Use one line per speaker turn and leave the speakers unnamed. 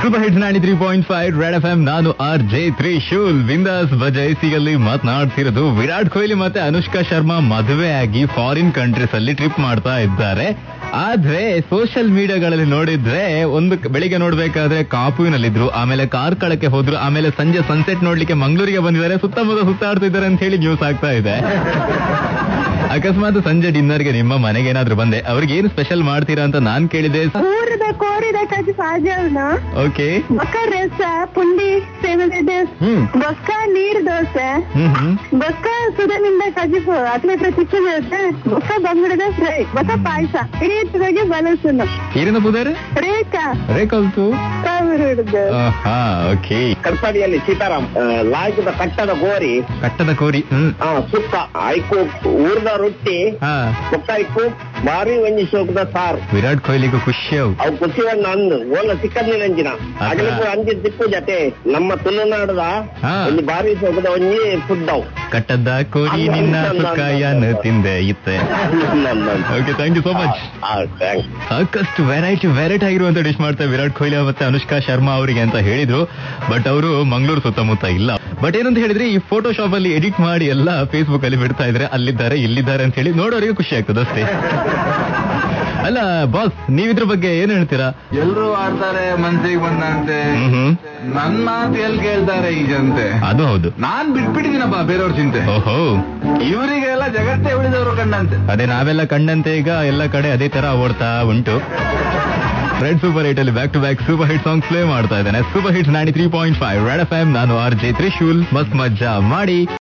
Super hits ninety three point five Red FM ಎಂ ನಾನು R J Trishul ಬಿಂದಾಸ್ ಬಜೈಸಿಯಲ್ಲಿ ಮಾತನಾಡ್ತಿರೋದು ವಿರಾಟ್ ಕೊಹ್ಲಿ ಮತ್ತೆ ಅನುಷ್ಕಾ ಶರ್ಮಾ ಮದುವೆ ಆಗಿ ಫಾರಿನ್ ಕಂಟ್ರೀಸ್ ಅಲ್ಲಿ ಟ್ರಿಪ್ ಮಾಡ್ತಾ ಇದ್ದಾರೆ ಆದ್ರೆ ಸೋಷಿಯಲ್ ಮೀಡಿಯಾಗಳಲ್ಲಿ ನೋಡಿದ್ರೆ ಒಂದು ಬೆಳಿಗ್ಗೆ ನೋಡ್ಬೇಕಾದ್ರೆ ಕಾಪುವಿನಲ್ಲಿದ್ರು ಆಮೇಲೆ ಕಾರ್ಕಳಕ್ಕೆ ಹೋದ್ರು ಆಮೇಲೆ ಸಂಜೆ ಸನ್ಸೆಟ್ ನೋಡ್ಲಿಕ್ಕೆ ಮಂಗಳೂರಿಗೆ ಬಂದಿದ್ದಾರೆ ಸುತ್ತಮುತ್ತ ಸುತ್ತಾಡ್ತಿದ್ದಾರೆ ಅಂತ ಹೇಳಿ ನ್ಯೂಸ್ ಆಗ್ತಾ ಇದೆ ಅಕಸ್ಮಾತ್ ಸಂಜೆ ಡಿನ್ನರ್ಗೆ ನಿಮ್ಮ ಮನೆಗೆ ಏನಾದ್ರು ಬಂದೆ ಅವ್ರಿಗೆ ಏನು ಸ್ಪೆಷಲ್ ಮಾಡ್ತೀರಾ ಅಂತ ನಾನ್ ಕೇಳಿದೆ
ಊರದ ಕೋರಿದ ಕಜಿ ಸಾಜಲ್ನ
ಓಕೆ
ಬೊಕ್ಕ ರೆಸ ಪುಂಡಿ ಸೇವನೆ
ಹ್ಮ್
ಬೊಕ್ಕ ನೀರ್ ದೋಸೆ
ಹ್ಮ್ ಹ್ಮ್
ಬೊಕ್ಕ ಸುಧನಿಂದ ಕಜಿ ಅತ್ಲೆ ಚಿಕ್ಕ ದೋಸೆ ಬೊಕ್ಕ ಬಂಗುಡದ ಫ್ರೈ ಬೊಕ್ಕ ಪಾಯಸ ಇಡೀ ಬಲಸುನು
ಏನೇನ ಬುದಾರೆ
ರೇಖಾ
ರೇಕಲ್ತು
ಸಾವಿರದ್ದು
ಹಾ ಓಕೆ
ಕಡ್ಪಾಡಿಯಲ್ಲಿ ಸೀತಾರಾಮ್ ಆ, ಲಾಯ್ಕದ ಕಟ್ಟದ ಗೋರಿ
ಕಟ್ಟದ ಕೋರಿ ಹ್ಮ್
ಆ, ಸುಕ್ಕ ಐಕು ಊರ್ದ ರೊಟ್ಟಿ
ಹಾ
ಸುಕ್ಕ ಐಕು ಭಾರಿ ಒಂಜಿ ಶೋಕದ ಸಾರ್
ವಿರಾಟ್ ಕೊಹ್ಲಿಗೂ ಖುಷಿ ಅವು
ಅವು ಕುಸಿವಣ್ಣ ಅಂದು ಓಲ ಸಿಕ್ಕದ ಅಂಜಿನ
ಅದ.
ಅಗಲಿಗೂ ಅಂಜಿ ತಿಕ್ಕು ಜತೆ ನಮ್ಮ ತುಳುನಾಡದ
ಹಾ.
ಒಂದು ಭಾರಿ ಶೋಕದ ಒಂಜಿ ಫುಡ್ ಅವು
ಕಟ್ಟದ ಕೋರಿ ನಿನ್ನ ಸುಕ್ಕಾಯನ್ ತಿಂದೆ ಇತ್ತೆ okay thank you so much
thanks
ಸಾಕಷ್ಟು ವೆರೈಟಿ ವೆರೈಟಿ ಆಗಿರುವಂತ ಡಿಶ್ ಮಾಡ್ತಾರೆ ವಿರಾಟ್ ಕೊಹ್ಲಿ ಮತ್ತೆ ಅನುಷ್ಕಾ ಶರ್ಮಾ ಅವರಿಗೆ ಅಂತ ಹೇಳಿದ್ರು ಬಟ್ ಅವರು ಮಂಗಳೂರು ಸುತ್ತಮುತ್ತ ಇಲ್ಲ ಬಟ್ ಏನಂತ ಹೇಳಿದ್ರೆ ಈ ಫೋಟೋಶಾಪ್ ಅಲ್ಲಿ ಎಡಿಟ್ ಮಾಡಿ ಎಲ್ಲ ಫೇಸ್ಬುಕ್ ಅಲ್ಲಿ ಬಿಡ್ತಾ ಇದ್ರೆ ಅಲ್ಲಿದ್ದಾರೆ ಇಲ್ಲಿದ್ದಾರೆ ಅಂತ ಹೇಳಿ ನೋಡೋರಿಗೆ ಖುಷಿ ಆಗ್ತದೆ ಅಷ್ಟೇ ಅಲ್ಲ ಬಾಸ್ ನೀವಿದ್ರ ಬಗ್ಗೆ ಏನ್ ಹೇಳ್ತೀರಾ
ಎಲ್ರು ಆಡ್ತಾರೆ ಮನ್ಸಿಗೆ ಬಂದಂತೆ
ಹ್ಮ್ ಹ್ಮ್
ನನ್ ಮಾತು ಎಲ್ ಕೇಳ್ತಾರೆ ಈ ಜನತೆ
ಅದು ಹೌದು
ನಾನ್ ಬಿಟ್ಬಿಟ್ಟಿದ್ದೀನಪ್ಪ ಬೇರೆಯವ್ರ ಚಿಂತೆ
ಓಹೋ
ಇವರಿಗೆಲ್ಲ ಜಗತ್ತೇ ಉಳಿದವರು ಕಂಡಂತೆ
ಅದೇ ನಾವೆಲ್ಲ ಕಂಡಂತೆ ಈಗ ಎಲ್ಲ ಕಡೆ ಅದೇ ತರ ಓಡ್ತಾ ಉಂಟು ರೆಡ್ ಸೂಪರ್ ಹಿಟ್ ಅಲ್ಲಿ back to back super hit song play ಮಾಡ್ತಾ ಇದ್ದಾನೆ super hits ninety three point five Red FM ಎಂ ನಾನು ಆರ್ ಜೆ ತ್ರಿಶೂಲ್ ಮಸ್ತ್ ಮಜ್ಜಾ ಮಾಡಿ